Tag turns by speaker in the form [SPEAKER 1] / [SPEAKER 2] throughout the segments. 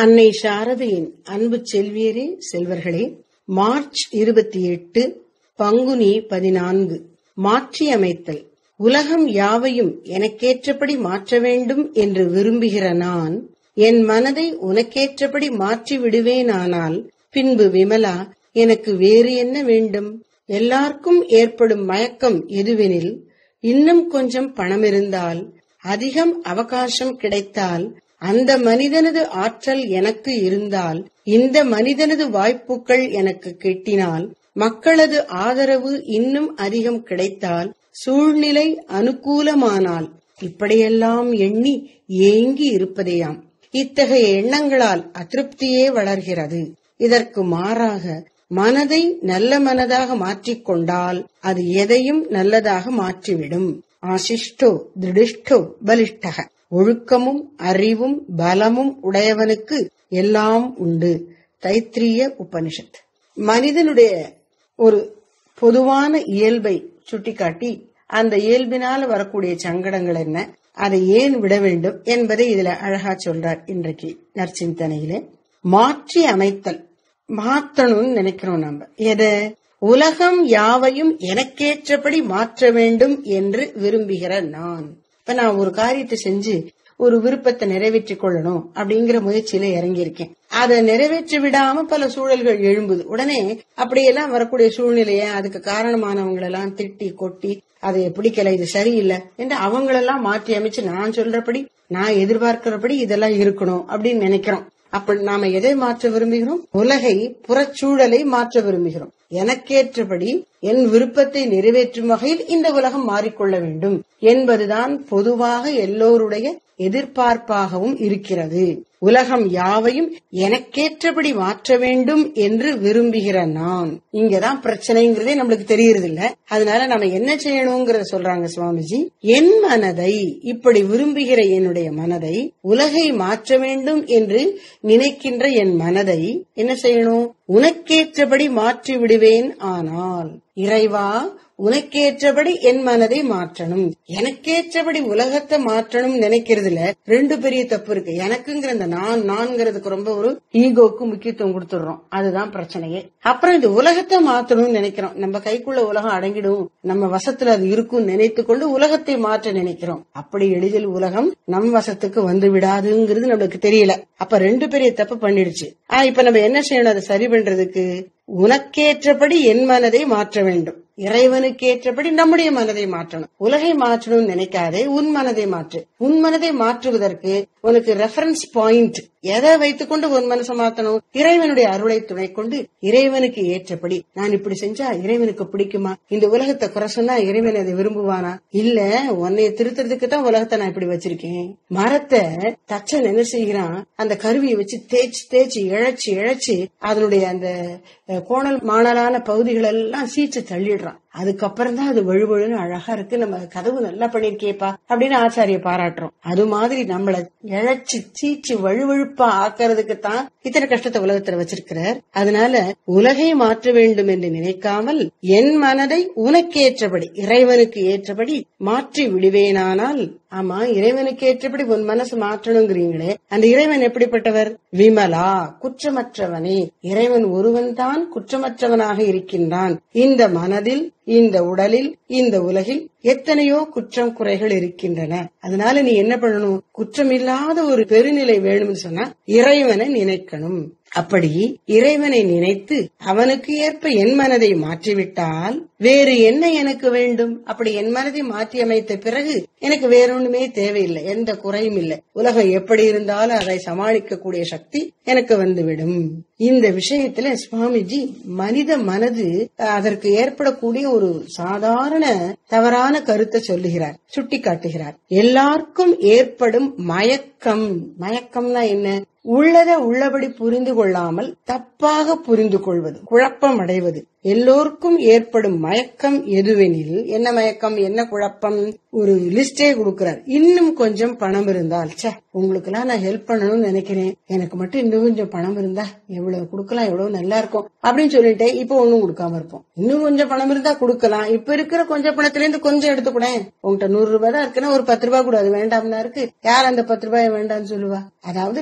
[SPEAKER 1] அன்னை சாரதையின் அன்பு செல்வியரே செல்வர்களே மார்ச் இருபத்தி எட்டு பங்குனி பதினான்கு மாற்றி அமைத்தல் உலகம் யாவையும் எனக்கேற்றபடி மாற்ற வேண்டும் என்று விரும்புகிற நான் என் மனதை உனக்கேற்றபடி மாற்றி விடுவேனானால் பின்பு விமலா எனக்கு வேறு என்ன வேண்டும் எல்லாருக்கும் ஏற்படும் மயக்கம் எதுவெனில் இன்னும் கொஞ்சம் பணம் இருந்தால் அதிகம் அவகாசம் கிடைத்தால் அந்த மனிதனது ஆற்றல் எனக்கு இருந்தால் இந்த மனிதனது வாய்ப்புகள் எனக்கு கிட்டினால் மக்களது ஆதரவு இன்னும் அதிகம் கிடைத்தால் சூழ்நிலை அனுகூலமானால் இப்படியெல்லாம் எண்ணி ஏங்கி இருப்பதேயாம் இத்தகைய எண்ணங்களால் அதிருப்தியே வளர்கிறது இதற்கு மாறாக மனதை நல்ல மனதாக மாற்றிக்கொண்டால் அது எதையும் நல்லதாக மாற்றிவிடும் ஆசிஷ்டோ திருடிஷ்டோ பலிஷ்டக ஒழுக்கமும் அறிவும் பலமும் உடையவனுக்கு எல்லாம் உண்டு தைத்திரிய உபனிஷத் மனிதனுடைய ஒரு பொதுவான இயல்பை சுட்டிக்காட்டி அந்த இயல்பினால் வரக்கூடிய சங்கடங்கள் என்ன அதை ஏன் விட வேண்டும் என்பதை இதுல அழகா சொல்றார் இன்றைக்கு நற்சிந்தனையிலே மாற்றி அமைத்தல் மாத்தணும்னு நினைக்கிறோம் நம்ம எதை உலகம் யாவையும் எனக்கேற்றபடி மாற்ற வேண்டும் என்று விரும்புகிற நான் இப்ப நான் ஒரு காரியத்தை செஞ்சு ஒரு விருப்பத்தை நிறைவேற்றிக் கொள்ளணும் அப்படிங்கிற முயற்சியில இறங்கியிருக்கேன் அதை நிறைவேற்றி விடாம பல சூழல்கள் எழும்புது உடனே அப்படியெல்லாம் வரக்கூடிய சூழ்நிலைய அதுக்கு காரணமானவங்க எல்லாம் திட்டி கொட்டி அதை பிடிக்கல இது சரியில்லை என்று அவங்களெல்லாம் மாற்றி அமைச்சு நான் சொல்றபடி நான் எதிர்பார்க்கிறபடி இதெல்லாம் இருக்கணும் அப்படின்னு நினைக்கிறோம் அப்ப நாம எதை மாற்ற விரும்புகிறோம் உலகை புறச்சூழலை மாற்ற விரும்புகிறோம் எனக்கேற்றபடி என் விருப்பத்தை நிறைவேற்றும் வகையில் இந்த உலகம் மாறிக்கொள்ள வேண்டும் என்பதுதான் பொதுவாக எல்லோருடைய எதிர்பார்ப்பாகவும் இருக்கிறது உலகம் யாவையும் எனக்கேற்றபடி மாற்ற வேண்டும் என்று விரும்புகிற நான் இங்கதான் பிரச்சனைங்கிறதே நம்மளுக்கு தெரியறது இல்ல அதனால நம்ம என்ன செய்யணுங்கிறத சொல்றாங்க சுவாமிஜி என் மனதை இப்படி விரும்புகிற என்னுடைய மனதை உலகை மாற்ற வேண்டும் என்று நினைக்கின்ற என் மனதை என்ன செய்யணும் உனக்கேற்றபடி மாற்றி விடுவேன் ஆனால் இறைவா உனக்கேற்றபடி என் மனதை மாற்றணும் எனக்கேற்றபடி உலகத்தை மாற்றணும் நினைக்கிறதுல ரெண்டு பெரிய தப்பு இருக்கு எனக்குங்கிற இந்த நான் நான்கிறதுக்கு ரொம்ப ஒரு ஈகோக்கு முக்கியத்துவம் கொடுத்துடுறோம் அதுதான் பிரச்சனையே அப்புறம் இந்த உலகத்தை மாத்தணும்னு நினைக்கிறோம் நம்ம கைக்குள்ள உலகம் அடங்கிடும் நம்ம வசத்துல அது இருக்கும் நினைத்து கொண்டு உலகத்தை மாற்ற நினைக்கிறோம் அப்படி எளிதில் உலகம் நம் வசத்துக்கு வந்து விடாதுங்கிறது நம்மளுக்கு தெரியல அப்ப ரெண்டு பெரிய தப்பு பண்ணிடுச்சு ஆஹ் இப்ப நம்ம என்ன செய்யணும் அதை சரி பண்றதுக்கு உனக்கேற்றபடி என் மனதை மாற்ற வேண்டும் இறைவனுக்கு ஏற்றபடி நம்முடைய மனதை மாற்றணும் உலகை மாற்றணும்னு நினைக்காதே உன் மனதை மாற்று உன் மனதை மாற்றுவதற்கு உனக்கு ரெஃபரன்ஸ் பாயிண்ட் எதை வைத்துக்கொண்டு உன் மனசை மாத்தணும் இறைவனுடைய அருளை துணை கொண்டு இறைவனுக்கு ஏற்றபடி நான் இப்படி செஞ்சா இறைவனுக்கு பிடிக்குமா இந்த உலகத்தை குறை சொன்னா இறைவன் அதை விரும்புவானா இல்ல உன்னைய திருத்துறதுக்கு தான் உலகத்தை நான் இப்படி வச்சிருக்கேன் மரத்தை தச்சன் என்ன செய்கிறான் அந்த கருவியை வச்சு தேய்ச்சி தேய்ச்சி இழைச்சு இழைச்சு அதனுடைய அந்த கோணல் மாணலான பகுதிகள் எல்லாம் சீச்சு தள்ளிடுறான் அதுக்கப்புறம் தான் அது வழுவழுன்னு அழகா இருக்கு நம்ம கதவு நல்லா பண்ணிருக்கேப்பா அப்படின்னு ஆச்சாரிய பாராட்டுறோம் அது மாதிரி நம்மள இழைச்சு சீச்சு வழுவழுப்பா ஆக்கிறதுக்கு தான் இத்தனை கஷ்டத்தை உலகத்துல வச்சிருக்கிறார் அதனால உலகை மாற்ற வேண்டும் என்று நினைக்காமல் என் மனதை உனக்கு ஏற்றபடி இறைவனுக்கு ஏற்றபடி மாற்றி விடுவேனானால் ஆமா இறைவனுக்கு ஏற்றபடி உன் மனசு மாற்றணுங்கிறீங்களே அந்த இறைவன் எப்படிப்பட்டவர் விமலா குற்றமற்றவனே இறைவன் ஒருவன் தான் குற்றமற்றவனாக இருக்கின்றான் இந்த மனதில் இந்த உடலில் இந்த உலகில் எத்தனையோ குற்றம் குறைகள் இருக்கின்றன அதனால நீ என்ன பண்ணணும் குற்றம் இல்லாத ஒரு பெருநிலை வேணும்னு சொன்னா இறைவனை நினைக்கணும் அப்படி இறைவனை நினைத்து அவனுக்கு ஏற்ப என் மனதை மாற்றிவிட்டால் வேறு என்ன எனக்கு வேண்டும் அப்படி என் மனதை மாற்றி அமைத்த பிறகு எனக்கு வேற ஒண்ணுமே தேவையில்லை எந்த குறையும் இல்லை உலகம் எப்படி இருந்தாலும் அதை சமாளிக்கக்கூடிய சக்தி எனக்கு வந்துவிடும் இந்த விஷயத்துல சுவாமிஜி மனித மனது அதற்கு ஏற்படக்கூடிய ஒரு சாதாரண தவறான கருத்தை சொல்லுகிறார் சுட்டி காட்டுகிறார் எல்லாருக்கும் ஏற்படும் மயக்கம் மயக்கம்னா என்ன உள்ளத உள்ளபடி புரிந்து கொள்ளாமல் தப்பாக புரிந்து கொள்வது குழப்பம் அடைவது எல்லோருக்கும் ஏற்படும் மயக்கம் எதுவெனில் என்ன மயக்கம் என்ன குழப்பம் ஒரு லிஸ்டே கொடுக்கிறார் இன்னும் கொஞ்சம் பணம் இருந்தால் சே உங்களுக்கு எல்லாம் நான் ஹெல்ப் பண்ணணும்னு நினைக்கிறேன் எனக்கு மட்டும் இன்னும் கொஞ்சம் பணம் இருந்தா எவ்வளவு கொடுக்கலாம் எவ்வளவு நல்லா இருக்கும் அப்படின்னு சொல்லிட்டு இப்ப ஒண்ணும் கொடுக்காம இருப்போம் இன்னும் கொஞ்சம் பணம் இருந்தா கொடுக்கலாம் இப்ப இருக்கிற கொஞ்சம் பணத்துல இருந்து கொஞ்சம் எடுத்துக்கூடேன் உங்ககிட்ட நூறு ரூபாய் தான் இருக்குன்னா ஒரு பத்து ரூபாய் கூட அது வேண்டாம்னா இருக்கு யார் அந்த பத்து ரூபாய் வேண்டாம்னு சொல்லுவா அதாவது நாம செய்ய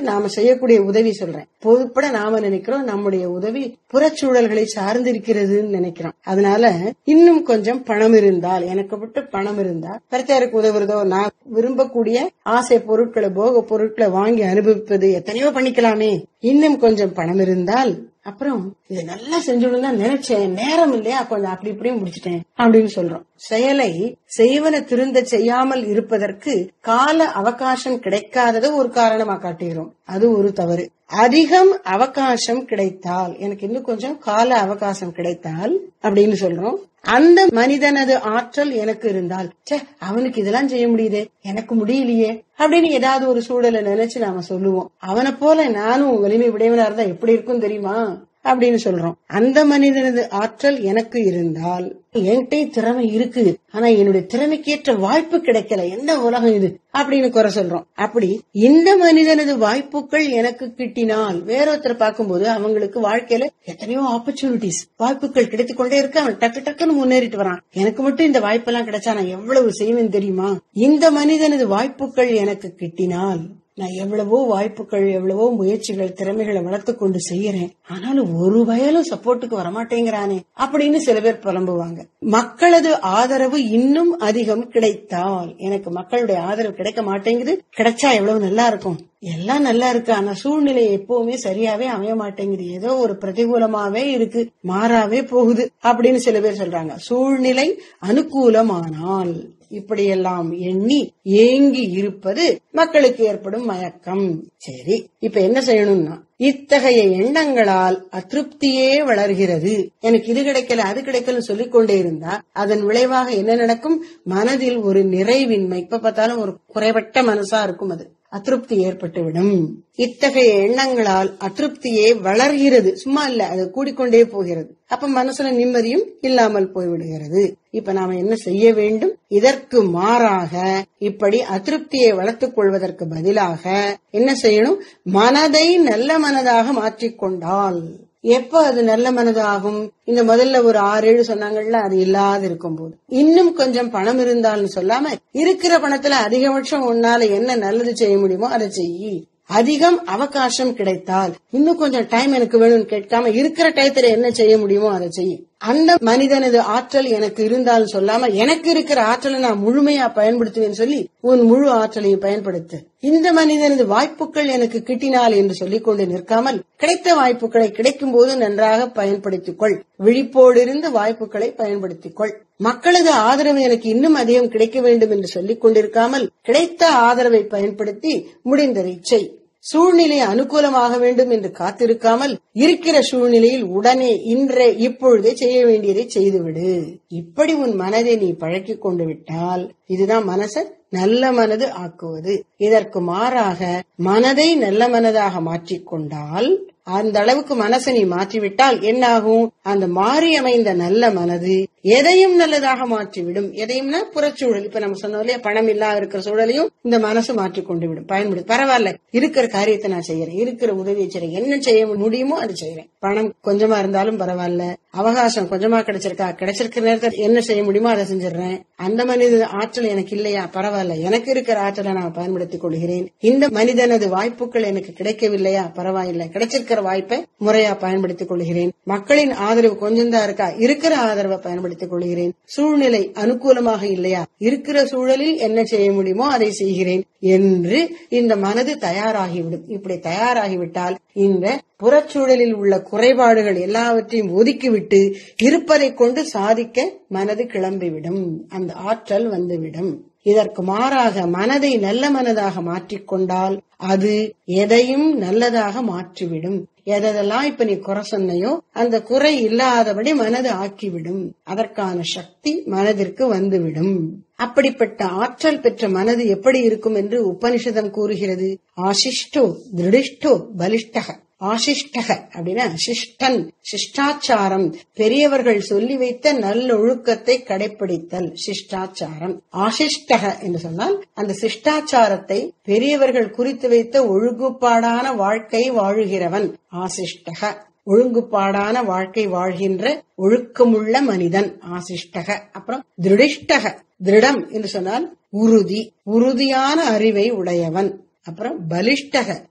[SPEAKER 1] செய்யக்கூடிய உதவி சொல்றேன் பொதுப்பட நாம நினைக்கிறோம் நம்முடைய உதவி புறச்சூழல்களை சார்ந்திருக்கிறதுன்னு நினைக்கிறோம் அதனால இன்னும் கொஞ்சம் பணம் இருந்தால் எனக்கு விட்டு பணம் இருந்தால் பிரச்சாருக்கு உதவுறதோ நான் விரும்பக்கூடிய ஆசை பொருட்களை போக பொருட்களை வாங்கி அனுபவிப்பது எத்தனையோ பண்ணிக்கலாமே இன்னும் கொஞ்சம் பணம் இருந்தால் அப்புறம் இது நல்லா செஞ்சுடும் தான் நினைச்சேன் நேரம் இல்லையா கொஞ்சம் அப்படி இப்படியும் முடிச்சிட்டேன் அப்படின்னு சொல்றோம் செயலை செய்வன திருந்த செய்யாமல் இருப்பதற்கு கால அவகாசம் கிடைக்காதது ஒரு காரணமா காட்டுகிறோம் அது ஒரு தவறு அதிகம் அவகாசம் கிடைத்தால் எனக்கு இன்னும் கொஞ்சம் கால அவகாசம் கிடைத்தால் அப்படின்னு சொல்றோம் அந்த மனிதனது ஆற்றல் எனக்கு இருந்தால் சே அவனுக்கு இதெல்லாம் செய்ய முடியுதே எனக்கு முடியலையே அப்படின்னு ஏதாவது ஒரு சூழலை நினைச்சு நாம சொல்லுவோம் அவனை போல நானும் வலிமை உடையவனா இருந்தா எப்படி இருக்கும் தெரியுமா அப்படின்னு சொல்றோம் அந்த மனிதனது ஆற்றல் எனக்கு இருந்தால் என்கிட்ட திறமை இருக்கு ஆனா என்னுடைய திறமைக்கேற்ற வாய்ப்பு கிடைக்கல என்ன உலகம் இது அப்படின்னு குறை சொல்றோம் அப்படி இந்த மனிதனது வாய்ப்புகள் எனக்கு கிட்டினால் வேறொருத்தர் பார்க்கும்போது அவங்களுக்கு வாழ்க்கையில எத்தனையோ ஆப்பர்ச்சுனிட்டிஸ் வாய்ப்புகள் கிடைத்துக் கொண்டே இருக்கு அவன் டக்கு டக்குன்னு முன்னேறிட்டு வரான் எனக்கு மட்டும் இந்த வாய்ப்பெல்லாம் கிடைச்சா நான் எவ்வளவு செய்வேன் தெரியுமா இந்த மனிதனது வாய்ப்புகள் எனக்கு கிட்டினால் நான் எவ்வளவோ வாய்ப்புகள் எவ்வளவோ முயற்சிகள் திறமைகளை வளர்த்து கொண்டு செய்யறேன் ஆனாலும் ஒரு வயலும் சப்போர்ட்டுக்கு வரமாட்டேங்கிறானே அப்படின்னு சில பேர் புலம்புவாங்க மக்களது ஆதரவு இன்னும் அதிகம் கிடைத்தால் எனக்கு மக்களுடைய ஆதரவு கிடைக்க மாட்டேங்குது கிடைச்சா எவ்வளவு நல்லா இருக்கும் எல்லாம் நல்லா இருக்கு ஆனா சூழ்நிலை எப்பவுமே சரியாவே அமைய மாட்டேங்குது ஏதோ ஒரு பிரதிகூலமாவே இருக்கு மாறாவே போகுது அப்படின்னு சில பேர் சொல்றாங்க சூழ்நிலை அனுகூலமானால் இப்படியெல்லாம் எண்ணி ஏங்கி இருப்பது மக்களுக்கு ஏற்படும் மயக்கம் சரி இப்ப என்ன செய்யணும்னா இத்தகைய எண்ணங்களால் அதிருப்தியே வளர்கிறது எனக்கு இது கிடைக்கல அது கிடைக்கல சொல்லிக் கொண்டே இருந்தா அதன் விளைவாக என்ன நடக்கும் மனதில் ஒரு நிறைவின்மை இப்ப பார்த்தாலும் ஒரு குறைபட்ட மனசா இருக்கும் அது அதிருப்தி ஏற்பட்டுவிடும் இத்தகைய எண்ணங்களால் அதிருப்தியே வளர்கிறது சும்மா இல்ல அது கூடிக்கொண்டே போகிறது அப்ப மனசுல நிம்மதியும் இல்லாமல் போய்விடுகிறது இப்ப நாம என்ன செய்ய வேண்டும் இதற்கு மாறாக இப்படி அதிருப்தியை வளர்த்துக் கொள்வதற்கு பதிலாக என்ன செய்யணும் மனதை நல்ல மனதாக மாற்றிக்கொண்டால் எப்ப அது நல்ல மனதாகும் இந்த முதல்ல ஒரு ஆறு ஏழு சொன்னாங்கல்ல அது இல்லாத இருக்கும் போது இன்னும் கொஞ்சம் பணம் இருந்தால்னு சொல்லாம இருக்கிற பணத்துல அதிகபட்சம் உன்னால என்ன நல்லது செய்ய முடியுமோ அதை செய்யி அதிகம் அவகாசம் கிடைத்தால் இன்னும் கொஞ்சம் டைம் எனக்கு வேணும்னு கேட்காம இருக்கிற டயத்துல என்ன செய்ய முடியுமோ அதை செய்யும் அந்த மனிதனது ஆற்றல் எனக்கு இருந்தாலும் சொல்லாம எனக்கு இருக்கிற ஆற்றலை நான் முழுமையா பயன்படுத்துவேன்னு சொல்லி உன் முழு ஆற்றலையும் பயன்படுத்து இந்த மனிதனது வாய்ப்புகள் எனக்கு கிட்டினால் என்று சொல்லிக் கொண்டு நிற்காமல் கிடைத்த வாய்ப்புகளை கிடைக்கும் போது நன்றாக பயன்படுத்திக் கொள் விழிப்போடு இருந்து வாய்ப்புகளை பயன்படுத்திக் கொள் மக்களது ஆதரவு எனக்கு இன்னும் அதிகம் கிடைக்க வேண்டும் என்று சொல்லிக் கொண்டிருக்காமல் கிடைத்த ஆதரவை பயன்படுத்தி முடிந்ததை செய் சூழ்நிலை அனுகூலமாக வேண்டும் என்று காத்திருக்காமல் இருக்கிற சூழ்நிலையில் உடனே இன்றே இப்பொழுதே செய்ய வேண்டியதை செய்துவிடு இப்படி உன் மனதை நீ பழக்கிக் கொண்டு விட்டால் இதுதான் மனச நல்ல மனது ஆக்குவது இதற்கு மாறாக மனதை நல்ல மனதாக மாற்றிக்கொண்டால் அந்த அளவுக்கு மனசை நீ மாற்றிவிட்டால் என்னாகும் அந்த மாறி அமைந்த நல்ல மனது எதையும் நல்லதாக மாற்றிவிடும் எதையும்னா புறச்சூழல் இப்ப நம்ம சொன்னோம் இல்லையா பணம் இல்லாத இருக்கிற சூழலையும் இந்த மனசு மாற்றி கொண்டு விடும் பயன்படுது பரவாயில்ல இருக்கிற காரியத்தை நான் செய்யறேன் இருக்கிற உதவியை செய்யறேன் என்ன செய்ய முடியுமோ அது செய்யறேன் பணம் கொஞ்சமா இருந்தாலும் பரவாயில்ல அவகாசம் கொஞ்சமா கிடைச்சிருக்கா கிடைச்சிருக்கிற நேரத்தில் என்ன செய்ய முடியுமோ அதை செஞ்சிடறேன் அந்த மனித ஆற்றல் எனக்கு இல்லையா பரவாயில்ல எனக்கு இருக்கிற ஆற்றலை நான் பயன்படுத்திக் கொள்கிறேன் இந்த மனிதனது வாய்ப்புகள் எனக்கு கிடைக்கவில்லையா பரவாயில்ல கிடைச்சிருக்கிற வாய்ப்பை முறையா பயன்படுத்திக் கொள்கிறேன் மக்களின் ஆதரவு கொஞ்சம் தான் இருக்கா இருக்கிற ஆதரவை பயன்படுத்திக் கொள்கிறேன் சூழ்நிலை அனுகூலமாக இல்லையா இருக்கிற சூழலில் என்ன செய்ய முடியுமோ அதை செய்கிறேன் என்று இந்த மனது தயாராகிவிடும் இப்படி தயாராகிவிட்டால் இந்த புறச்சூழலில் உள்ள குறைபாடுகள் எல்லாவற்றையும் ஒதுக்கிவிட்டு இருப்பதை கொண்டு சாதிக்க மனது கிளம்பிவிடும் அந்த ஆற்றல் வந்துவிடும் இதற்கு மாறாக மனதை நல்ல மனதாக மாற்றிக்கொண்டால் அது எதையும் நல்லதாக மாற்றிவிடும் எதெல்லாம் இப்ப நீ குறை சொன்னையோ அந்த குறை இல்லாதபடி மனது ஆக்கிவிடும் அதற்கான சக்தி மனதிற்கு வந்துவிடும் அப்படிப்பட்ட ஆற்றல் பெற்ற மனது எப்படி இருக்கும் என்று உபனிஷதம் கூறுகிறது ஆசிஷ்டோ திருடிஷ்டோ பலிஷ்டக ஆசிஷ்டக அப்படின்னா சிஷ்டன் சிஷ்டாச்சாரம் பெரியவர்கள் சொல்லி வைத்த நல்லொழுக்கத்தை கடைபிடித்தல் சிஷ்டாச்சாரம் ஆசிஷ்டக என்று சொன்னால் அந்த சிஷ்டாச்சாரத்தை பெரியவர்கள் குறித்து வைத்த ஒழுங்குப்பாடான வாழ்க்கை வாழுகிறவன் ஆசிஷ்டக ஒழுங்குப்பாடான வாழ்க்கை வாழ்கின்ற ஒழுக்கமுள்ள மனிதன் ஆசிஷ்டக அப்புறம் திருடிஷ்டக திருடம் என்று சொன்னால் உறுதி உறுதியான அறிவை உடையவன் அப்புறம் பலிஷ்டக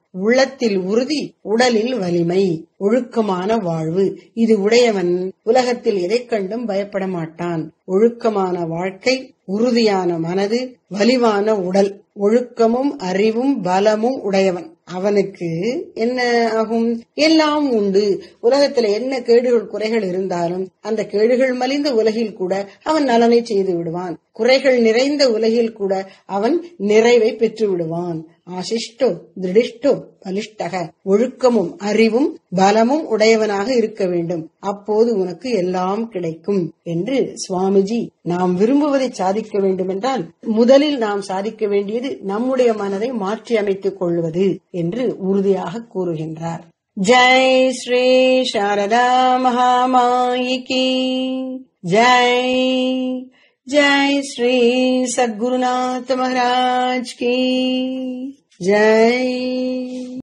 [SPEAKER 1] உள்ளத்தில் உறுதி உடலில் வலிமை ஒழுக்கமான வாழ்வு இது உடையவன் உலகத்தில் எதைக் கண்டும் பயப்பட மாட்டான் ஒழுக்கமான வாழ்க்கை உறுதியான மனது வலிவான உடல் ஒழுக்கமும் அறிவும் பலமும் உடையவன் அவனுக்கு என்ன ஆகும் எல்லாம் உண்டு உலகத்துல என்ன கேடுகள் குறைகள் இருந்தாலும் அந்த கேடுகள் மலிந்த உலகில் கூட அவன் நலனை செய்து விடுவான் குறைகள் நிறைந்த உலகில் கூட அவன் நிறைவை பெற்று விடுவான் ஆசிஷ்டோ திருடிஷ்டோ பலிஷ்டக ஒழுக்கமும் அறிவும் பலமும் உடையவனாக இருக்க வேண்டும் அப்போது உனக்கு எல்லாம் கிடைக்கும் என்று சுவாமிஜி நாம் விரும்புவதை சாதிக்க வேண்டும் என்றால் முதலில் நாம் சாதிக்க வேண்டியது நம்முடைய மனதை மாற்றி அமைத்துக் கொள்வது என்று உறுதியாக கூறுகின்றார் ஜெய் ஸ்ரீ சாரதா மகாமாயிகி ஜெய் जय श्री सद्गुरुनाथ महाराज की जय